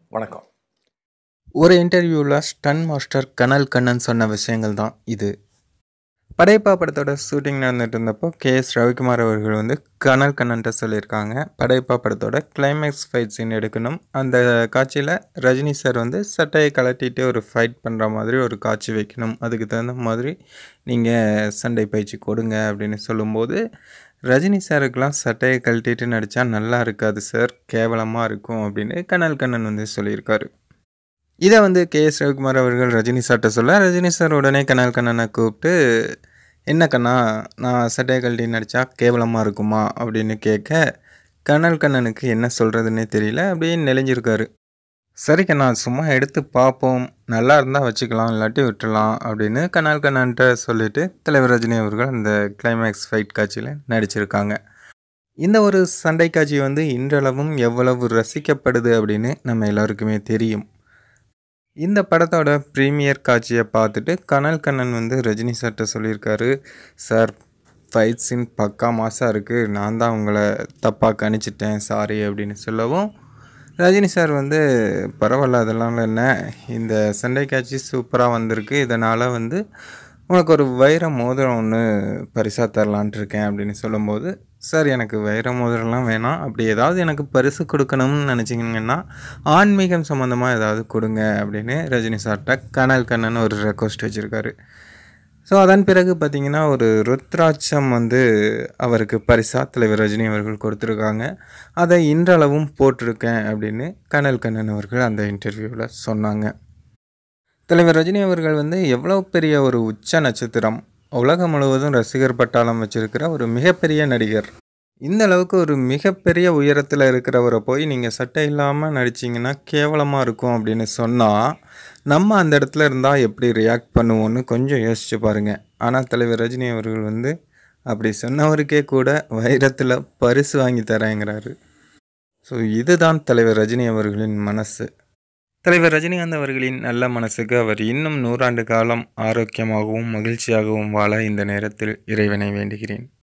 வணக்கம் ஒரு இன்டர்வியூவில் ஸ்டன் மாஸ்டர் கனல் கண்ணன் சொன்ன விஷயங்கள் தான் இது படையப்பா படத்தோட ஷூட்டிங் நடந்துட்டு இருந்தப்போ கே எஸ் ரவிக்குமார் அவர்கள் வந்து கனல் கண்ணன்ட்ட சொல்லியிருக்காங்க படையப்பா படத்தோட கிளைமேக்ஸ் ஃபைட் சீன் எடுக்கணும் அந்த காட்சியில் ரஜினி சார் வந்து சட்டையை கலட்டிட்டு ஒரு ஃபைட் பண்ணுற மாதிரி ஒரு காட்சி வைக்கணும் அதுக்கு தகுந்த மாதிரி நீங்கள் சண்டை பயிற்சி கொடுங்க அப்படின்னு சொல்லும்போது ரஜினி சாருக்கெலாம் சட்டையை கழட்டிட்டு நடித்தா நல்லா இருக்காது சார் கேவலமாக இருக்கும் அப்படின்னு கனல் கண்ணன் வந்து சொல்லியிருக்காரு இதை வந்து கே எஸ் ரவிக்குமார் அவர்கள் ரஜினி சார்கிட்ட சொல்ல ரஜினி சார் உடனே கனல் கண்ணனை கூப்பிட்டு என்ன கண்ணா நான் சட்டையை கழட்டி நடித்தா கேவலமாக இருக்குமா அப்படின்னு கேட்க கனல் கண்ணனுக்கு என்ன சொல்கிறதுனே தெரியல அப்படியே நெளிஞ்சிருக்காரு சரி கண்ணா சும்மா எடுத்து பார்ப்போம் நல்லா இருந்தால் வச்சுக்கலாம் இல்லாட்டி விட்டுடலாம் அப்படின்னு கனல் கண்ணன்ட்ட சொல்லிட்டு தலைவர் ரஜினி அவர்கள் அந்த கிளைமேக்ஸ் ஃபைட் காட்சியில் நடிச்சிருக்காங்க இந்த ஒரு சண்டை காட்சி வந்து இன்றளவும் எவ்வளவு ரசிக்கப்படுது அப்படின்னு நம்ம எல்லாருக்குமே தெரியும் இந்த படத்தோட ப்ரீமியர் காட்சியை பார்த்துட்டு கனல் கண்ணன் வந்து ரஜினி சார்கிட்ட சொல்லியிருக்காரு சார் ஃபைட் சீன் பக்கா மாசாக இருக்குது நான் தான் உங்களை தப்பாக கணிச்சிட்டேன் சாரி அப்படின்னு சொல்லவும் ரஜினி சார் வந்து பரவாயில்ல அதெல்லாம் என்ன இந்த சண்டை காட்சி சூப்பராக வந்திருக்கு இதனால் வந்து உனக்கு ஒரு வைர மோதிரம் ஒன்று பரிசாக தரலான்ட்டு இருக்கேன் அப்படின்னு சொல்லும்போது சார் எனக்கு வைர மோதிரம்லாம் வேணாம் அப்படி ஏதாவது எனக்கு பரிசு கொடுக்கணும்னு நினச்சிங்கன்னா ஆன்மீகம் சம்மந்தமாக ஏதாவது கொடுங்க அப்படின்னு ரஜினி சார்கிட்ட கனல் கண்ணன் ஒரு ரெக்வஸ்ட் வச்சுருக்காரு ஸோ அதன் பிறகு பார்த்திங்கன்னா ஒரு ருத்ராட்சம் வந்து அவருக்கு பரிசா தலைவர் ரஜினி அவர்கள் கொடுத்துருக்காங்க அதை இன்றளவும் போட்டிருக்கேன் அப்படின்னு கனல் கண்ணன் அவர்கள் அந்த இன்டர்வியூவில் சொன்னாங்க தலைவர் ரஜினி அவர்கள் வந்து எவ்வளோ பெரிய ஒரு உச்ச நட்சத்திரம் உலகம் முழுவதும் ரசிகர் பட்டாளம் வச்சிருக்கிற ஒரு மிகப்பெரிய நடிகர் இந்த அளவுக்கு ஒரு மிகப்பெரிய உயரத்தில் இருக்கிறவரை போய் நீங்கள் சட்டை இல்லாமல் நடிச்சிங்கன்னா கேவலமாக இருக்கும் அப்படின்னு சொன்னால் நம்ம அந்த இடத்துல இருந்தால் எப்படி ரியாக்ட் பண்ணுவோன்னு கொஞ்சம் யோசிச்சு பாருங்கள் ஆனால் தலைவர் ரஜினி அவர்கள் வந்து அப்படி சொன்னவருக்கே கூட வைரத்தில் பரிசு வாங்கி தரேங்கிறாரு ஸோ இதுதான் தலைவர் ரஜினி அவர்களின் மனசு தலைவர் ரஜினிகாந்த் அவர்களின் நல்ல மனசுக்கு அவர் இன்னும் நூறாண்டு காலம் ஆரோக்கியமாகவும் மகிழ்ச்சியாகவும் வாழ இந்த நேரத்தில் இறைவனை வேண்டுகிறேன்